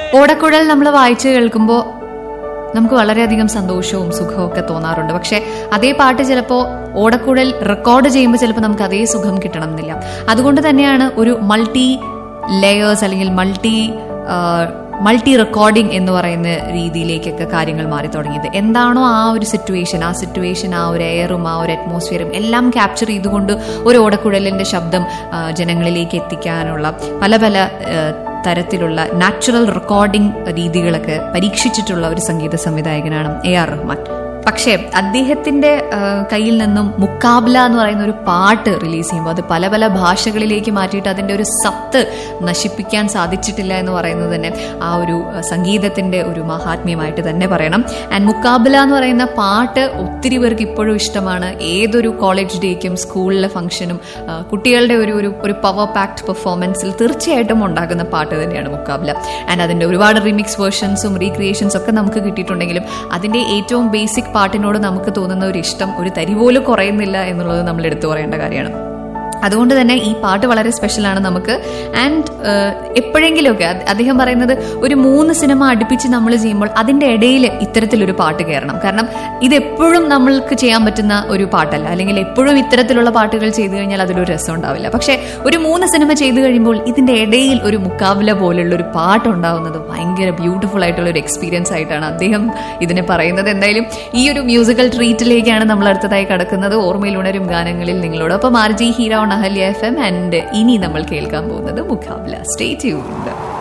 ഓടക്കുഴൽ നമ്മൾ വായിച്ചു കേൾക്കുമ്പോൾ നമുക്ക് വളരെയധികം സന്തോഷവും സുഖവും ഒക്കെ തോന്നാറുണ്ട് പക്ഷെ അതേ പാട്ട് ചിലപ്പോൾ ഓടക്കുഴൽ റെക്കോർഡ് ചെയ്യുമ്പോൾ ചിലപ്പോൾ നമുക്ക് അതേ സുഖം കിട്ടണം എന്നില്ല അതുകൊണ്ട് തന്നെയാണ് ഒരു മൾട്ടി ലെയേഴ്സ് അല്ലെങ്കിൽ മൾട്ടി മൾട്ടി റെക്കോർഡിംഗ് എന്ന് പറയുന്ന രീതിയിലേക്കൊക്കെ കാര്യങ്ങൾ മാറി തുടങ്ങിയത് എന്താണോ ആ ഒരു സിറ്റുവേഷൻ ആ സിറ്റുവേഷൻ ആ ഒരു എയറും ആ ഒരു അറ്റ്മോസ്ഫിയറും എല്ലാം ക്യാപ്ചർ ചെയ്തുകൊണ്ട് ഒരു ഓടക്കുഴലിന്റെ ശബ്ദം ആ, ജനങ്ങളിലേക്ക് എത്തിക്കാനുള്ള പല പല ആ, തരത്തിലുള്ള നാച്ചുറൽ റെക്കോർഡിംഗ് രീതികളൊക്കെ പരീക്ഷിച്ചിട്ടുള്ള ഒരു സംഗീത സംവിധായകനാണ് എ ആർ റഹ്മാൻ പക്ഷേ അദ്ദേഹത്തിന്റെ ആ, കയ്യിൽ നിന്നും മുക്കാബ്ല എന്ന് പറയുന്ന ഒരു പാട്ട് റിലീസ് ചെയ്യുമ്പോൾ അത് പല പല ഭാഷകളിലേക്ക് മാറ്റിയിട്ട് അതിന്റെ ഒരു സത്ത് നശിപ്പിക്കാൻ സാധിച്ചിട്ടില്ല എന്ന് പറയുന്നത് തന്നെ ആ ഒരു ആ, സംഗീതത്തിന്റെ ഒരു മഹാത്മ്യമായിട്ട് തന്നെ പറയണം ആൻഡ് മുക്കാബില എന്ന് പറയുന്ന പാട്ട് ഒത്തിരി പേർക്ക് ഇപ്പോഴും ഇഷ്ടമാണ് ഏതൊരു കോളേജ് ഡേക്കും സ്കൂളിലെ ഫംഗ്ഷനും ആ, കുട്ടികളുടെ ഒരു ഒരു ഒരു പവർ പാക്ട് പെർഫോമൻസിൽ തീർച്ചയായിട്ടും ഉണ്ടാകുന്ന പാട്ട് തന്നെയാണ് മുക്കാബില ആൻഡ് അതിന്റെ ഒരുപാട് റിമിക്സ് വേർഷൻസും റീക്രിയേഷൻസ് ഒക്കെ നമുക്ക് കിട്ടിയിട്ടുണ്ടെങ്കിലും അതിന്റെ ഏറ്റവും ബേസിക് പാട്ടിനോട് നമുക്ക് തോന്നുന്ന ഒരു ഇഷ്ടം ഒരു തരി പോലും കുറയുന്നില്ല എന്നുള്ളത് നമ്മൾ എടുത്തു പറയേണ്ട കാര്യമാണ് അതുകൊണ്ട് തന്നെ ഈ പാട്ട് വളരെ സ്പെഷ്യലാണ് നമുക്ക് ആൻഡ് എപ്പോഴെങ്കിലുമൊക്കെ അത് അദ്ദേഹം പറയുന്നത് ഒരു മൂന്ന് സിനിമ അടുപ്പിച്ച് നമ്മൾ ചെയ്യുമ്പോൾ അതിന്റെ ഇടയിൽ ഇത്തരത്തിലൊരു പാട്ട് കയറണം കാരണം ഇത് എപ്പോഴും നമ്മൾക്ക് ചെയ്യാൻ പറ്റുന്ന ഒരു പാട്ടല്ല അല്ലെങ്കിൽ എപ്പോഴും ഇത്തരത്തിലുള്ള പാട്ടുകൾ ചെയ്തു കഴിഞ്ഞാൽ അതിലൊരു രസം ഉണ്ടാവില്ല പക്ഷെ ഒരു മൂന്ന് സിനിമ ചെയ്തു കഴിയുമ്പോൾ ഇതിന്റെ ഇടയിൽ ഒരു മുക്കാവില പോലുള്ള ഒരു പാട്ട് ഉണ്ടാവുന്നത് ഭയങ്കര ബ്യൂട്ടിഫുൾ ആയിട്ടുള്ള ഒരു എക്സ്പീരിയൻസ് ആയിട്ടാണ് അദ്ദേഹം ഇതിനെ പറയുന്നത് എന്തായാലും ഈ ഒരു മ്യൂസിക്കൽ ട്രീറ്റിലേക്കാണ് നമ്മൾ അടുത്തതായി കടക്കുന്നത് ഓർമ്മയിൽ ഉണരും ഗാനങ്ങളിൽ നിങ്ങളോടൊപ്പം R G hero Ahalya F M and ഇനി നമ്മൾ കേൾക്കാൻ പോകുന്നത് മുഖാബില സ്റ്റേ ട്യൂൺഡ്